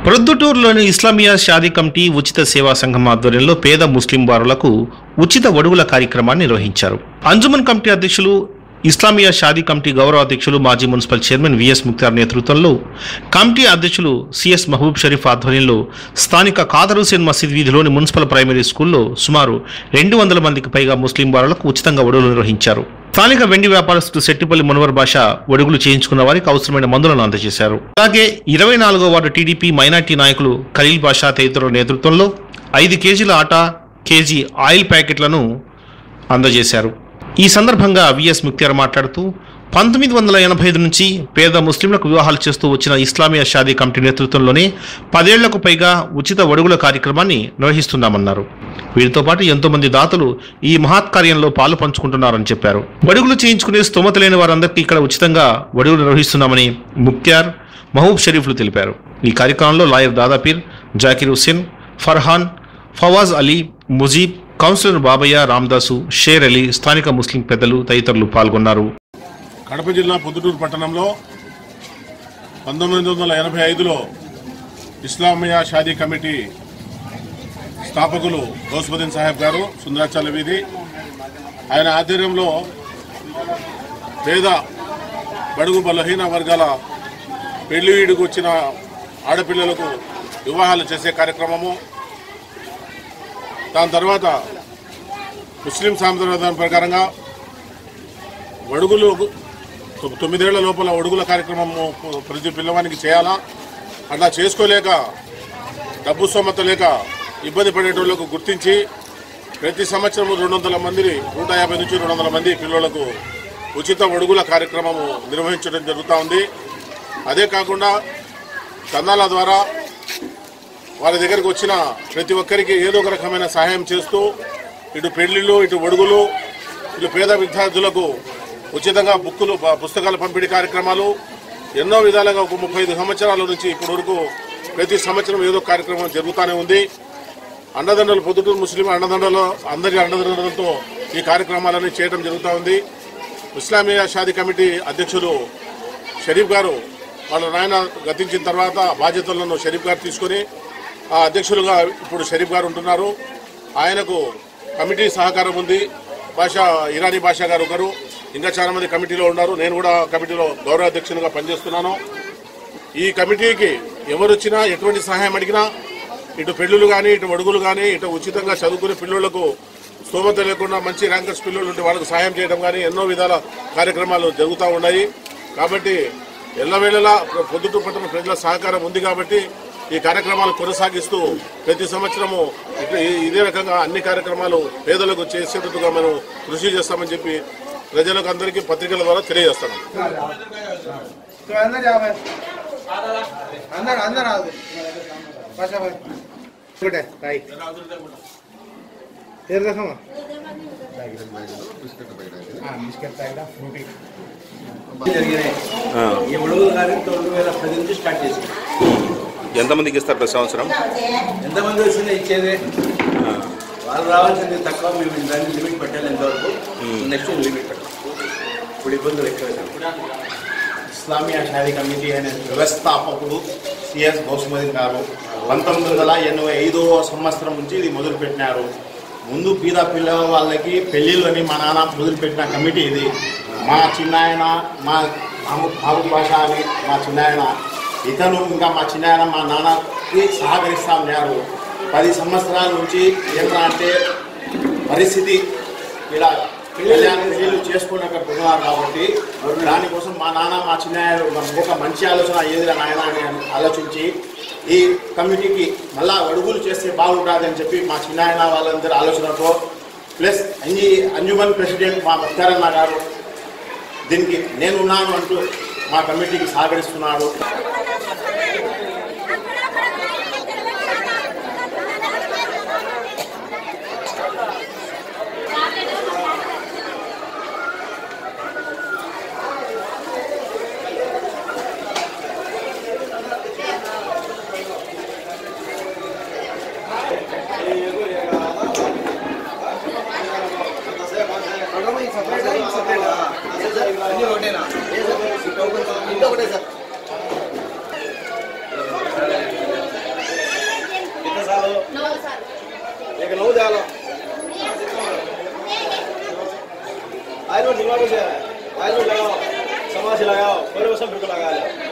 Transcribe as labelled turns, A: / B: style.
A: ప్రొద్దుటూరులోని Islamia Shadi committee ఉచిత సేవా సంఘం ఆధ్వర్యంలో పేద ముస్లిం వారులకు ఉచిత వడుగుల కార్యక్రమాన్ని నిర్వహించారు అంజుమన్ కమిటీ అధ్యక్షులు ఇస్లామియా షాదీ కమిటీ గౌరవ అధ్యక్షులు మాజీ మున్సిపల్ చైర్మన్ విఎస్ ముక్తార్ నేతృత్వంలో కమిటీ అధ్యక్షులు సిఎస్ మహబూబ్ షరీఫ్ ఆధ్వర్యంలో స్థానిక ఖాదర్ హుసేన్ మసీద్ వీధిలోని మున్సిపల్ ప్రైమరీ స్కూల్లో సుమారు రెండు వందల మందికి పైగా ముస్లిం వారులకు ఉచితంగా వడుగులు నిర్వహించారు స్థానిక వెండి వ్యాపారస్తుడు సెట్టిపల్లి మునవర్ భాష ఒడుగులు చేయించుకున్న వారికి అవసరమైన మందులను అందజేశారు అలాగే ఇరవై నాలుగో వార్డు టీడీపీ మైనార్టీ నాయకులు ఖలీల్ బాషా తదితరుల నేతృత్వంలో ఐదు కేజీల ఆటా కేజీ ఆయిల్ ప్యాకెట్లను అందజేశారు ఈ సందర్భంగా విఎస్ ముక్తియార్ మాట్లాడుతూ పంతొమ్మిది వందల ఎనభై ఐదు నుంచి పేద ముస్లింలకు వివాహాలు చేస్తూ వచ్చిన ఇస్లామియా షాదీ కమిటీ నేతృత్వంలోనే పదేళ్లకు పైగా ఉచిత ఒడుగుల కార్యక్రమాన్ని నిర్వహిస్తున్నామన్నారు వీరితో పాటు ఎంతో మంది దాతలు ఈ మహత్ కార్యంలో పాలు పంచుకుంటున్నారని చెప్పారు వడుగులు చేయించుకునే స్తోమత లేని వారందరికీ ఇక్కడ ఉచితంగా వడుగులు నిర్వహిస్తున్నామని ముక్త్యార్ మహబూబ్ షరీఫ్లు తెలిపారు ఈ కార్యక్రమంలో lawyer Dadapeer Zakir Hussain Farhan Fawaz Ali Mujeeb councillor Babayya Ramadasu share Ali స్థానిక ముస్లిం పెద్దలు తదితరులు పాల్గొన్నారు
B: కడప జిల్లా పొద్దుటూరు పట్టణంలో పంతొమ్మిది వందల ఎనభై ఐదులో ఇస్లామియా షాదీ కమిటీ స్థాపకులు గౌసుద్దీన్ సాహెబ్ గారు సుందరాచార్య వీధి ఆయన ఆధ్వర్యంలో పేద బడుగు బలహీన వర్గాల పెళ్లి వీడికి వచ్చిన ఆడపిల్లలకు వివాహాలు చేసే కార్యక్రమము దాని తర్వాత ముస్లిం సాంప్రదాయం ప్రకారంగా ఒడుగులు తొ- తొమ్మిదేళ్ల లోపల ఒడుగుల కార్యక్రమం ప్రతి పిల్లవానికి చేయాలా అట్లా చేసుకోలేక డబ్బు స్తోమత లేక ఇబ్బంది పడేటోళ్లకు గుర్తించి ప్రతి సంవత్సరం రెండు వందల మందిని నూట యాభై నుంచి రెండు వందల మంది పిల్లలకు ఉచిత ఒడుగుల కార్యక్రమము నిర్వహించడం జరుగుతూ ఉంది అదే కాకుండా చందాల ద్వారా వారి దగ్గరికి వచ్చిన ప్రతి ఒక్కరికి ఏదో ఒక రకమైన సహాయం చేస్తూ ఇటు పెళ్లిళ్ళు ఇటు ఒడుగులు ఇటు పేద విద్యార్థులకు ఉచితంగా బుక్కులు ప- పుస్తకాల పంపిణీ కార్యక్రమాలు ఎన్నో విధాలుగా ఒక ముప్పై ఐదు సంవత్సరాల నుంచి ఇప్పటి వరకు ప్రతి సంవత్సరం ఏదో కార్యక్రమం జరుగుతూనే ఉంది అండదండలు పొద్దుటూరు ముస్లిం అండదండలు అందరి అండదండలతో ఈ కార్యక్రమాలన్నీ చేయడం జరుగుతూ ఉంది ఇస్లామియా షాదీ కమిటీ అధ్యక్షులు షరీఫ్ గారు వాళ్ళ నాయన గతించిన తర్వాత బాధ్యతలను షరీఫ్ గారు తీసుకొని ఆ అధ్యక్షులుగా ఇప్పుడు షరీఫ్ గారు ఉంటున్నారు ఆయనకు కమిటీ సహకారం ఉంది భాష ఇరానీ భాష గారు ఒకరు ఇంకా చాలా మంది కమిటీలో ఉన్నారు నేను కూడా కమిటీలో గౌరవ అధ్యక్షునిగా పనిచేస్తున్నాను ఈ కమిటీకి ఎవరు వచ్చినా ఎటువంటి సహాయం అడిగినా ఇటు పెళ్ళిళ్ళు కానీ ఇటు అడుగులు కానీ ఇటు ఉచితంగా చదువుకునే పిల్లలకు స్తోమత లేకుండా మంచి ర్యాంకర్స్ పిల్లలు ఉంటే వాళ్ళకు సహాయం చేయడం కానీ ఎన్నో విధాల కార్యక్రమాలు జరుగుతూ ఉన్నాయి కాబట్టి ఎల్లవేళలా పొద్దుటూ పట్టణ ప్రజల సహకారం ఉంది కాబట్టి ఈ కార్యక్రమాలు కొనసాగిస్తూ ప్రతి సంవత్సరము ఇట్లా ఈ- ఇదే రకంగా అన్ని కార్యక్రమాలు పేదలకు చేసేటట్టుగా మనం కృషి చేస్తామని చెప్పి ప్రజలకు అందరికీ పత్రికల ద్వారా తెలియజేస్తాను
C: तो अंदर जाओ भाई अंदर अंदर आओ पाशा भाई गुड है राइट इधर देखो मां हां बिस्किट पैकेट फ्रूटी
D: జరిగినాయి ఈ ఉడుగుల కార్యం తొమ్మిది వేల పది నుంచి స్టార్ట్ చేసింది
E: ఎంతమందికి ఇస్తారు ప్రతి సంవత్సరం
D: ఎంతమంది వచ్చినా ఇచ్చేదే వాళ్ళు రావాల్సింది తక్కువ మేము దాన్ని లిమిట్ పెట్టాలి ఎంతవరకు నెక్స్ట్ లిమిట్ పెట్టాలి ఇప్పుడు ఇబ్బందులు ఎక్కువ
F: ఇస్లామియా షాదీ కమిటీ అనే వ్యవస్థాపకుడు సిఎస్ గౌసుమదీన్ గారు పంతొమ్మిది వందల ఎనభై ఐదవ సంవత్సరం నుంచి ఇది మొదలుపెట్టినారు ముందు పీద పిల్ల వాళ్ళకి పెళ్ళిళ్ళని మా నాన్న మొదలుపెట్టిన కమిటీ ఇది మా చిన్నాయన మా మాము- మారు భాష అని మా చిన్నాయన ఇతను ఇంకా మా చిన్నాయన మా నాన్నకి సహకరిస్తా ఉన్నారు పది సంవత్సరాల నుంచి ఏంటంటే అంటే పరిస్థితి ఇలా కళ్యాణ పెళ్లిళ్ళు చేసుకోలేకపోతున్నారు కాబట్టి దానికోసం మా నాన్న మా చిన్న ఒక మంచి ఆలోచన ఏదిరా నాయన అని ఆలోచించి ఈ కమిటీకి మళ్ళా అడుగులు చేస్తే బాగుంటుంది అని చెప్పి మా చిన్నాయన వాళ్ళందరి ఆలోచనతో ప్లస్ అంజీ అంజుమన్ ప్రెసిడెంట్ మా ముక్తారన్న గారు దీనికి నేను ఉన్నాను అంటూ మా కమిటీకి సహకరిస్తున్నాడు
C: ఒకటే సార్
G: एक नौ दे लो आयल में दिमाग से आयल में लगाओ समाज लगाओ पूरे सब बिल्कुल लगा लो